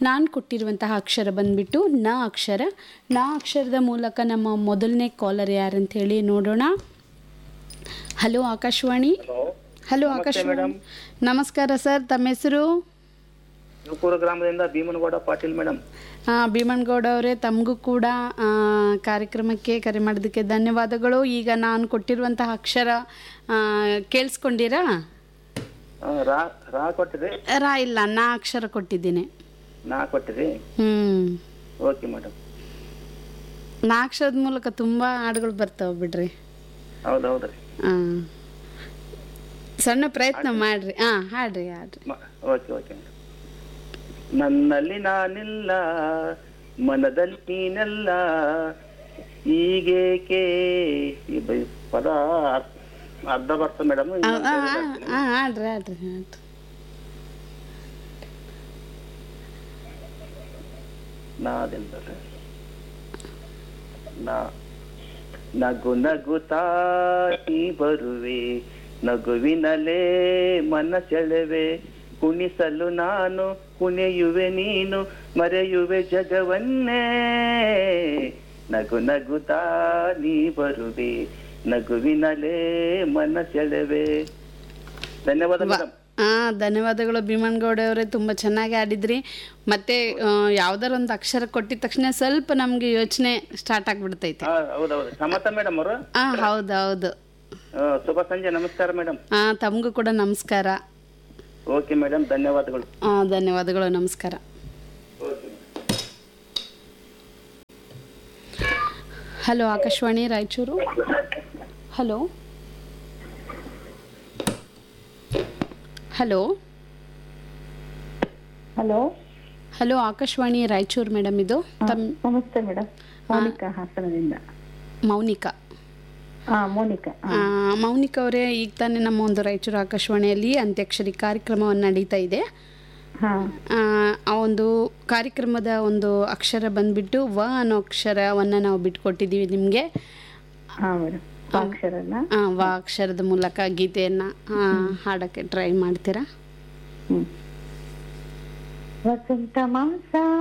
ನಾನು ಕೊಟ್ಟಿರುವಂತಹ ಅಕ್ಷರ ಬಂದ್ಬಿಟ್ಟು ನ ಅಕ್ಷರ ನ ಅಕ್ಷರದ ಮೂಲಕ ನಮ್ಮ ಮೊದಲನೇ ಕಾಲರ್ ಯಾರಂತ ಹೇಳಿ ನೋಡೋಣ ಹಲೋ ಆಕಾಶವಾಣಿ ಹಲೋ ಆಕಾಶವಾಣಿ ನಮಸ್ಕಾರ ಸರ್ ತಮ್ಮ ಹೆಸರು ಶಿವಪುರ ಗ್ರಾಮದಿಂದ ಭೀಮನಗೌಡ ಪಾಟೀಲ್ ಮೇಡಮ್ ಆ, ಭೀಮಣ್ಣಗೌಡ ಅವರೇ ತಮಗೂ ಕೂಡ ಆ, ಕಾರ್ಯಕ್ರಮಕ್ಕೆ ಕರೆ ಮಾಡೋದಕ್ಕೆ ಧನ್ಯವಾದಗಳು ಈಗ ನಾನು ಕೊಟ್ಟಿರುವಂತಹ ಅಕ್ಷರ ಆ, ಕೇಳಿಸ್ಕೊಂಡಿರಾ ರಾ ರಾ ಕೊಟ್ಟಿರಿ ರಾ ಇಲ್ಲ ನಾ ಅಕ್ಷರ ಕೊಟ್ಟಿದ್ದೀನಿ ನಾ ಕೊಟ್ಟಿರಿ ಹ್ಞೂ ಓಕೆ ಮೇಡಮ್ ನಾ ಅಕ್ಷರದ ಮೂಲಕ ತುಂಬ ಹಾಡುಗಳು ಬರ್ತಾವೆ ಬಿಡ್ರಿ ಹೌದು ಹೌದ್ರಿ ಹಾಂ ಸಣ್ಣ ಪ್ರಯತ್ನ ಮಾಡ್ರಿ ಹಾಂ ಹಾಡ್ರಿ ಹಾಡ್ರಿ ಓಕೆ ಓಕೆ ಮೇಡಮ್ ನನ್ನಲ್ಲಿ ನಾನಿಲ್ಲ ಮನದಲ್ಲಿ ನೀನೆಲ್ಲ ಈಗೇಕೆ ಈ ಬೈ- ಪದ ಅರ್ಥ- ಅರ್ಧ ಬರ್ತ ಮೇಡಮ್ ಹಾಂ ಹಾಂ ಹಾಡ್ರಿ ಹಾಡ್ರಿ ಹಾಡ್ರಿ ನಾದೆಂದರೆ ನಾ ನಗು ನಗುತ್ತಾ ನೀ ಬರುವೆ ನಗುವಿನಲೇ ಮನ ಸೆಳೆವೆ ಕುಣಿಸಲು ನಾನು ಕುಣಿಯುವೆ ನೀನು ಮರೆಯುವೆ ಜಗವನ್ನೇ ನಗು ನಗುತ್ತಾ ನೀ ಬರುವೆ ನಗುವಿನಲೇ ಮನ ಸೆಳೆವೆ ಧನ್ಯವಾದ ಮೇಡಮ್ ಹಾಂ ಧನ್ಯವಾದಗಳು ಭೀಮಣ್ಣಗೌಡ ಅವರೇ ತುಂಬ ಚೆನ್ನಾಗಿ ಆಡಿದ್ರಿ ಮತ್ತೆ ಆ, ಯಾವ್ದಾರ ಒಂದು ಅಕ್ಷರ ಕೊಟ್ಟಿದ ತಕ್ಷಣ ಸ್ವಲ್ಪ ನಮಗೆ ಯೋಚನೆ ಸ್ಟಾರ್ಟ್ ಆಗಿಬಿಡ್ತೈತೆ ಹಾ ಹೌದೌದು ಸಮತ ಮೇಡಮ್ ಅವರು ಹಾಂ ಹೌದು ಹೌದು ಶುಭ ಸಂಜೆ ನಮಸ್ಕಾರ ಮೇಡಮ್ ಹಾಂ ತಮಗೂ ಕೂಡ ನಮಸ್ಕಾರ ಓಕೆ ಮೇಡಮ್ ಧನ್ಯವಾದಗಳು ಹಾಂ ಧನ್ಯವಾದಗಳು ನಮಸ್ಕಾರ hello Akashvani Raichur hello hello hello hello Akashvani Raichur madam ಇದು ತಮ್ ನಮಸ್ತೆ ಮೇಡಮ್ ಮೋನಿಕಾ ಹಾಸನದಿಂದ ಮೌನಿಕಾ ಹಾ ಮೋನಿಕಾ ಆ, ಮೌನಿಕಾ ಅವರೇ ಈಗ ತಾನೇ ನಮ್ಮ ಒಂದು ರಾಯಚೂರು ಆಕಾಶವಾಣಿಯಲ್ಲಿ ಅಂತ್ಯಾಕ್ಷರಿ ಕಾರ್ಯಕ್ರಮವನ್ನು ನಡೀತಾ ಇದೆ ಹಾ ಆ, ಆ ಒಂದು ಕಾರ್ಯಕ್ರಮದ ಒಂದು ಅಕ್ಷರ ಬಂದ್ಬಿಟ್ಟು ವ ಅನ್ನೋ ಅಕ್ಷರವನ್ನು ನಾವು ಬಿಟ್ಕೊಟ್ಟಿದ್ದೀವಿ ನಿಮಗೆ ಹಾ ಮೇಡಮ್ ಅಕ್ಷರನ ವ ಅಕ್ಷರದ ಮೂಲಕ ಗೀತೆಯನ್ನು ಹಾಡೋಕ್ಕೆ ಟ್ರೈ ಮಾಡ್ತೀರಾ ಹ್ಮ್ ವಸಂತ ಮಾಸ